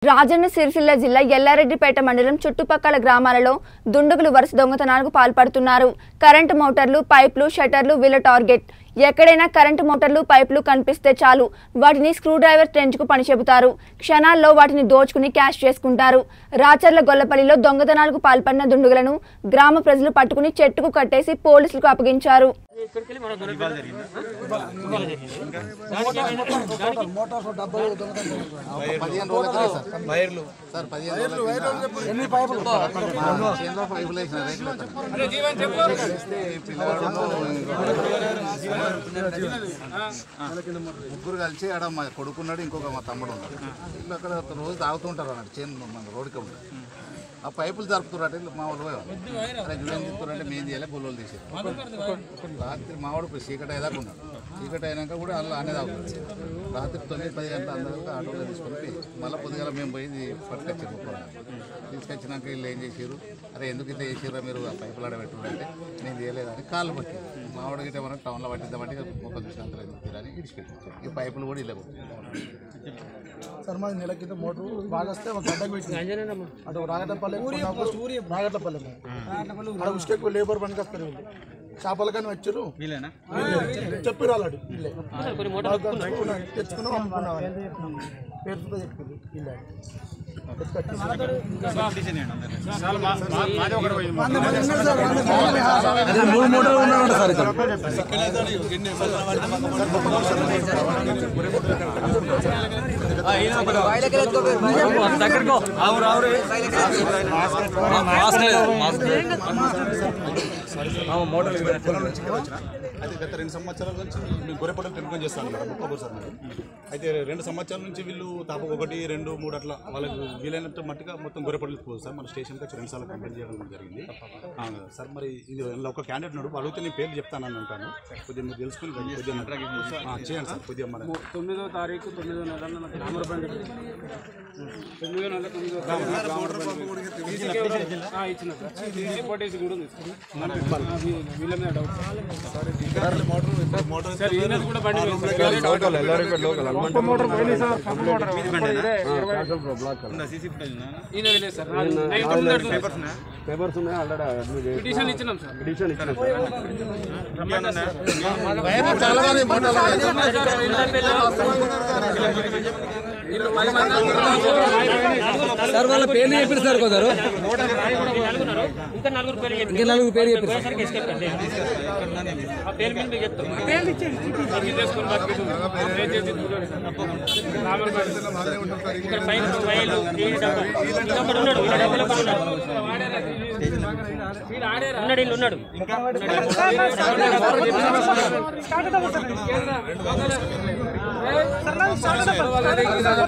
రాజన్న సిరిసిల్ల జిల్లా ఎల్లారెడ్డిపేట మండలం చుట్టుపక్కల గ్రామాలలో దుండగులు వరుస దొంగతనాలకు పాల్పడుతున్నారు కరెంటు మోటార్లు పైపులు షట్టర్లు వీళ్ళ టార్గెట్ ఎక్కడైనా కరెంటు మోటార్లు పైపులు కనిపిస్తే చాలు వాటిని స్క్రూ డ్రైవర్ ట్రెంచ్కు పని చెబుతారు క్షణాల్లో వాటిని దోచుకుని క్యాష్ చేసుకుంటారు రాచర్ల గొల్లపల్లిలో దొంగతనాలకు పాల్పడిన దుండగులను గ్రామ ప్రజలు పట్టుకుని చెట్టుకు కట్టేసి పోలీసులకు అప్పగించారు పదిహేను రోజులకి సార్ వైర్లు సార్ పదిహేను రోజులకి ఎన్ని పైపులు చేనులో పైపులు వేసిన రేట్లు వేస్తే పిల్లవాడు ముగ్గురు కలిసి ఆడ మా కొడుకున్నాడు ఇంకొక మా తమ్ముడు ఉన్నాడు వీళ్ళు అక్కడ రోజు తాగుతూ ఉంటారు అన్నట్టు చేను మన రోడ్డుకి ఉంటారు ఆ పైపులు జరుపుతున్నట్టు వీళ్ళు మా వాళ్ళు పోయేవాళ్ళు అరే జుడేం చెప్తున్నారంటే మేము చేయాలి గొల్లలు తీసేది రాత్రి మావాడు పోయి చీకటి అయ్యేదాకా ఉన్నాడు చీకటి అయినాక కూడా అలా అనేది అవుతుంది రాత్రి తొమ్మిది పది గంటల అందరికీ ఆటోలో తీసుకొని పోయి మళ్ళీ పొద్దుగాల మేము పోయి ఇది పట్టుకొచ్చారు ముప్పై తీసుకొచ్చినాక వీళ్ళు ఏం చేసారు అరే ఎందుకు ఇట్లా చేసారా మీరు ఆ పైపులు ఆడ పెట్టుకుంటే నేను చేయలేదని కాళ్ళు పట్టి మావాడు గిట్ట మనం టౌన్లో పట్టిద్దామంటే ఒక దృష్టాంతరం ఎందుకు అని ఇడిచిపెట్టించారు ఈ పైపులు కూడా ఇలా సార్ మాది నెల కింద మోటారు బాగా వస్తే ఒక గడ్డకు పెట్టింది అటు రాగటపల్లి రాగటపల్లి అక్కడ ఉష్కెక్కువ లేబర్ పనికి వస్తారు వీళ్ళు చేపలు కానీ వచ్చారు చెప్పి రాలాడు వీళ్ళే తెచ్చుకున్నాం, తెచ్చుకున్నాం అమ్ముకున్నాం అని. పేరుతో చెప్పింది వీళ్ళే మూడు మోటార్లు ఉన్నాడు సార్ ఇక్కడ అయితే గత రెండు సంవత్సరాల నుంచి మేము గొర్రెపట్టలు పెంపకం చేస్తాను కదా బుక్కబోర్ సార్ మరి అయితే రెండు సంవత్సరాల నుంచి వీళ్ళు తాపక ఒకటి రెండు మూడు అట్లా వాళ్ళకి వీలైనంత మట్టుగా మొత్తం గొర్రెపట్టలు పోదు సార్ మన స్టేషన్కి వచ్చి రెండు సార్లు కంప్లైంట్ చేయడం జరిగింది ఆ, సార్ మరి ఇది ఇలా ఒక క్యాండిడేట్ ఉన్నాడు అడిగితే నేను పేర్లు చెప్తానని అంటాను కొద్దిగా మీరు తెలుసుకుని కొద్దిగా ఆ, చేయండి సార్ కొద్దిగా మన తొమ్మిదో తారీఖు తొమ్మిదో నెల నాకు రామరబండి తొమ్మిదో నెల తొమ్మిదో తారీఖు ఆ, ఇచ్చిన సార్ తీసి కొట్టేసి కూడా ఉంది సార్. ఆ, వీ- వీళ్ళ మీద డౌట్ సార్ ఈయనది కూడా బండి పోయింది సార్. మోటార్ పోయింది సార్ పంప్ మోటార్ ఈయనది లేదు సార్ నాది నైట్ తొమ్మిది అడుగులు. పేపర్స్ ఉన్నాయి ఆల్రెడీ పిటిషన్ ఇచ్చినాం సార్ ఎడిషన్ ఇచ్చిన చాలా మంది మోటార్లు సార్ వాళ్ళ పేర్లు చెప్పారు సార్ కొందరు ఇంకా నలుగురు పేరు చెప్పి ఇంకా నలుగురు పేరు చెప్పారు పోయేసరికి escape అండి. ఆ పేరు మీద మీకు చెప్తాం ఇది చేసుకొని బతికేది ఉంది. ఏం చేసి చూడండి సార్. రామరబండి. ఇక్కడ పైన వైర్లు, ఈ డబ్బా. ఇంకొకడు ఉన్నాడు ఈ డబ్బాలో ఒకడు ఉన్నాడు ఉన్నాడు ఇల్లు ఉన్నాడు సార్